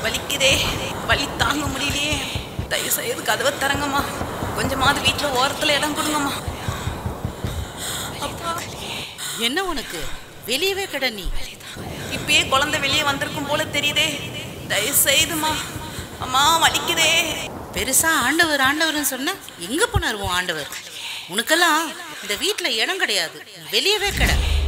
வலிக்குதே வலி தாங்க முடியலையே தயவு செய்து கதவை தரங்கம்மா கொஞ்சமாவது வீட்டில் ஓரத்தில் இடம் கொடுங்கம்மா அப்பா என்ன உனக்கு வெளியவே கிட நீ இப்பயே குழந்தை வெளியே வந்திருக்கும் போல தெரியுதே தயவு செய்துமா அம்மா வலிக்குதே பெருசா ஆண்டவர் ஆண்டவர்னு சொன்ன எங்க போனார் உன் ஆண்டவர் உனக்கெல்லாம் இந்த வீட்ல இடம் கிடையாது நீ வெளியவே கிட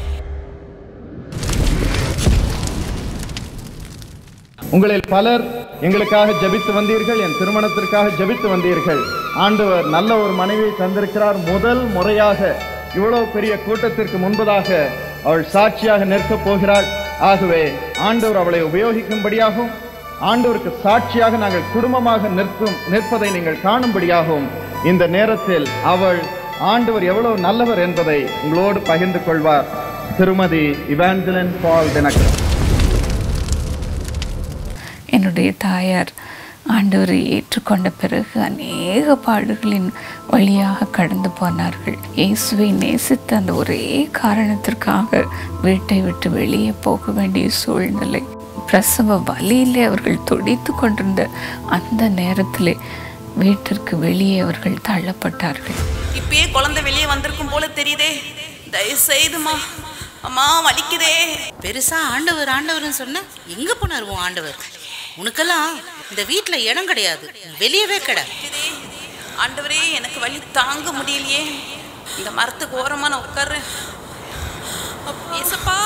உங்களில் பலர் எங்களுக்காக ஜெபித்து வந்தீர்கள் என் திருமணத்திற்காக ஜெபித்து வந்தீர்கள் ஆண்டவர் நல்ல ஒரு மனைவியை தந்திருக்கிறார் முதல் முறையாக இவ்வளவு பெரிய கூட்டத்திற்கு முன்பதாக அவள் சாட்சியாக நிற்கப் போகிறாள் ஆகவே ஆண்டவர் அவளை உபயோகிக்கும்படியாகவும் ஆண்டவருக்கு சாட்சியாக நாங்கள் குடும்பமாக நிற்கும் நிற்பதை நீங்கள் காணும்படியாகவும் இந்த நேரத்தில் அவள் ஆண்டவர் எவ்வளவு நல்லவர் என்பதை உங்களோடு பகிர்ந்து கொள்வார் திருமதி இவாஞ்சலின் பால் தினகர் என்னுடைய தாயார் ஆண்டவரை ஏற்றுக்கொண்ட பிறகு அநேக பாடுகளின் வழியாக கடந்து போனார்கள் இயேசுவை நேசித்த அந்த ஒரே காரணத்திற்காக வீட்டை விட்டு வெளியே போக வேண்டிய சூழ்நிலை பிரசவ வலியிலே அவர்கள் துடித்து கொண்டிருந்த அந்த நேரத்திலே வீட்டிற்கு வெளியே அவர்கள் தள்ளப்பட்டார்கள் இப்பயே குழந்தை வெளியே வந்திருக்கும் போல தெரியுதே தயவு செய்துமா அம்மா வலிக்குதே பெருசா ஆண்டவர் ஆண்டவர்னு சொன்ன எங்க போனார் உன் ஆண்டவர் உனக்கெல்லாம் இந்த வீட்ல இடம் கிடையாது நீ வெளியவே கிட வலிக்குதே ஆண்டவரே எனக்கு வலி தாங்க முடியலையே இந்த மரத்துக்கு ஓரமா நான் உட்கார்றேன் அப்பா, ஏசப்பா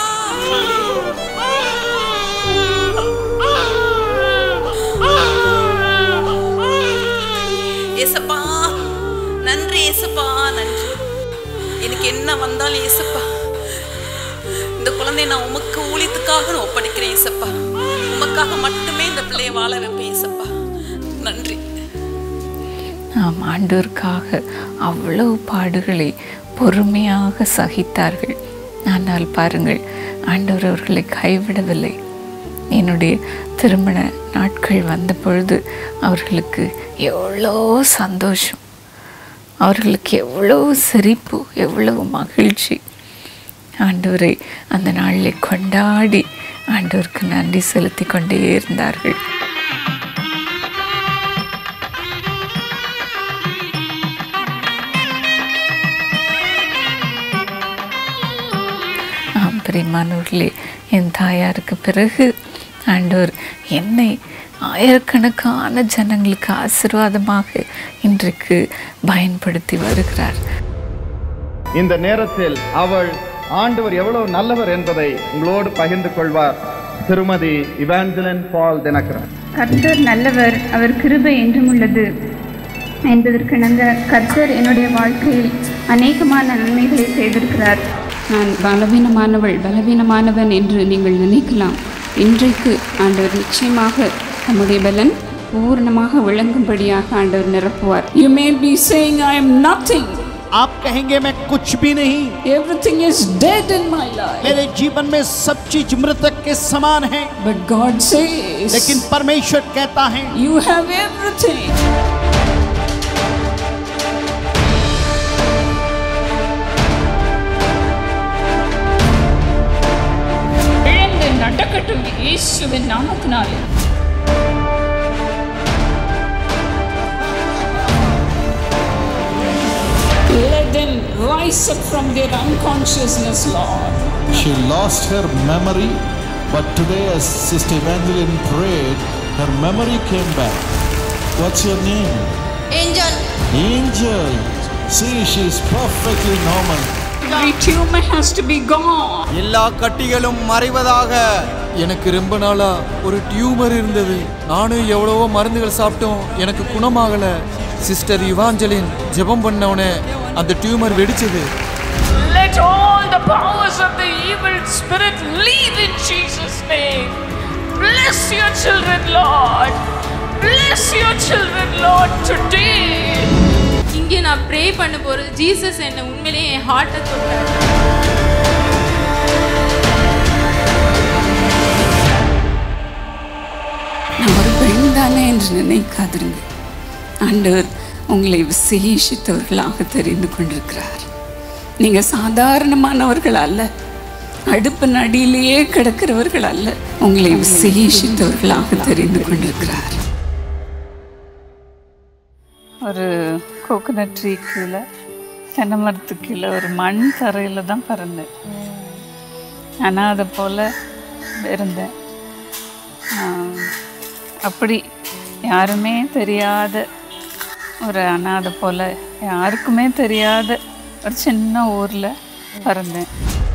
ஏசப்பா நன்றி ஏசப்பா நன்றி எனக்கு என்ன வந்தாலும் ஏசப்பா இந்த குழந்தைய நான் உமக்கு ஊழியத்துக்காக நான் ஒப்படைக்கிறேன் ஏசப்பா உமக்காக மட்டுமே இந்த பிள்ளைய வாழ வைப்பேன் ஏசப்பா நன்றி நாம் ஆண்டோருக்காக அவ்வளவு பாடுகளை பொறுமையாக சகித்தார்கள் ஆனால் பாருங்கள் ஆண்டவர் அவர்களை கைவிடவில்லை என்னுடைய திருமண நாட்கள் வந்த பொழுது அவர்களுக்கு எவ்வளோ சந்தோஷம் அவர்களுக்கு எவ்வளவு சிரிப்பு எவ்வளவு மகிழ்ச்சி ஆண்டவரை அந்த நாளில் கொண்டாடி ஆண்டவருக்கு நன்றி செலுத்தி கொண்டே இருந்தார்கள் ஆம் பிரியமானவர்களே என் தாயாருக்கு பிறகு ஆண்டவர் என்னை ஆயிரக்கணக்கான ஜனங்களுக்கு ஆசீர்வாதமாக இன்றைக்கு பயன்படுத்தி வருகிறார் இந்த நேரத்தில் அவள் ஆண்டவர் எவ்வளவு நல்லவர் என்பதை உங்களோடு பகிர்ந்து கொள்வார் திருமதி இவாஞ்சலின் பால் தினகரன் கர்த்தர் நல்லவர் அவர் கிருபை என்றும் உள்ளது என்பதற்கிணங்க கர்த்தர் என்னுடைய வாழ்க்கையில் அநேகமான நன்மைகளை செய்திருக்கிறார் நான் பலவீனமானவள் பலவீனமானவன் என்று நீங்கள் நினைக்கலாம் இன்றைக்கு ஆண்டவர் நிச்சயமாக தம்முடைய பலன் பூரணமாக விளங்கும்படியாக ஆண்டவர் நிரப்புவார் You may be saying, I am nothing. आप कहेंगे मैं कुछ भी नहीं Everything is dead in my life. मेरे जीवन में सब चीज मृतक के समान है But God says, लेकिन परमेश्वर कहता है You have everything. எழுந்து நடக்கட்டும் இயேசுவின் நாமத்தினாலே Let them rise up from their unconsciousness, Lord. She lost her memory, but today, as Sister Evangeline prayed, her memory came back. What's your name? Angel. Angel. See, she is perfectly normal. Every tumor has to be gone. எல்லா கட்டிகளும் மறைவதாக எனக்கு ரொம்ப நாளா ஒரு tumour இருந்தது நானும் எவ்வளவோ மருந்துகள் சாப்பிட்டோம் எனக்கு குணமாகல சிஸ்டர் இவாஞ்சலின் ஜெபம் பண்ணவனே அந்த டியூமர் வெடிச்சது Let all the powers of the evil spirit leave in Jesus' name. Bless your children, Lord. Bless your children, Lord, today. இங்கே நான் ப்ரே பண்ண போறது ஜீசஸ் என்ன உண்மையிலேயே என் ஹார்ட்டை தொட்டார் நான் ஒரு பெண் தானே என்று நினைக்காதிருங்க ஆண்டவர் உங்களை விசேஷித்தவர்களாக தெரிந்து கொண்டிருக்கிறார் நீங்க சாதாரணமானவர்கள் அல்ல அடுப்பின் அடியிலேயே கிடக்கிறவர்கள் அல்ல உங்களை விசேஷித்தவர்களாக தெரிந்து கொண்டிருக்கிறார் ஒரு கோகனட் ட்ரீ கீழே தென்னை மரத்து கீழே ஒரு மண் தரையில் தான் பிறந்தேன் ஆனால் அதை போல் இருந்தேன் ஆஹ், அப்படி யாருமே தெரியாத ஒரு அனாதை போல் யாருக்குமே தெரியாத ஒரு சின்ன ஊரில் பிறந்தேன்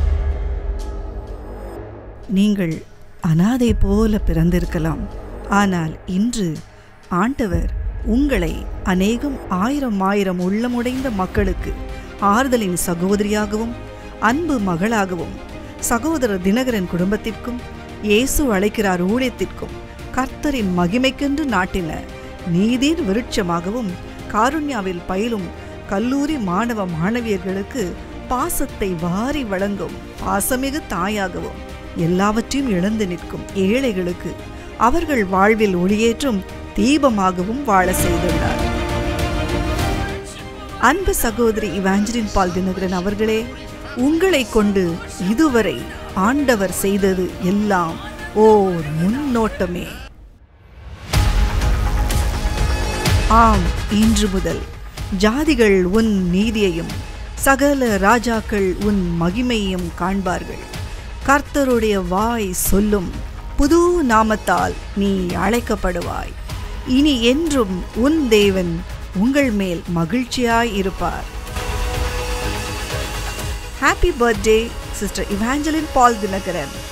நீங்கள் அனாதை போல பிறந்திருக்கலாம் ஆனால் இன்று ஆண்டவர் உங்களை அநேகம் ஆயிரம் ஆயிரம் உள்ளமுடைந்த மக்களுக்கு ஆறுதலின் சகோதரியாகவும் அன்பு மகளாகவும் சகோதரர் தினகரன் குடும்பத்திற்கும் இயேசு அழைக்கிறார் ஊழியத்திற்கும் கர்த்தரின் மகிமைக்கென்று நாட்டின நீதியின் விருட்சமாகவும் காருண்யாவில் பயிலும் கல்லூரி மாணவ மாணவியர்களுக்கு பாசத்தை வாரி வழங்கும் பாசமிகு தாயாகவும் எல்லாவற்றையும் இழந்து நிற்கும் ஏழைகளுக்கு அவர்கள் வாழ்வில் ஒளியேற்றும் தீபமாகவும் வாழ செய்துள்ளார் அன்பு சகோதரி இவாஞ்சலின் பால் தினகரன் அவர்களே உங்களை கொண்டு இதுவரை ஆண்டவர் செய்தது எல்லாம் ஓர் முன்னோட்டமே ஆம் இன்று முதல் ஜாதிகள் உன் நீதியையும் சகல ராஜாக்கள் உன் மகிமையையும் காண்பார்கள் கர்த்தருடைய வாய் சொல்லும் புது நாமத்தால் நீ அழைக்கப்படுவாய் இனி என்றும் உன் தேவன் உங்கள் மேல் மகிழ்ச்சியாய் இருப்பார் happy birthday sister Evangeline Paul Dinakaran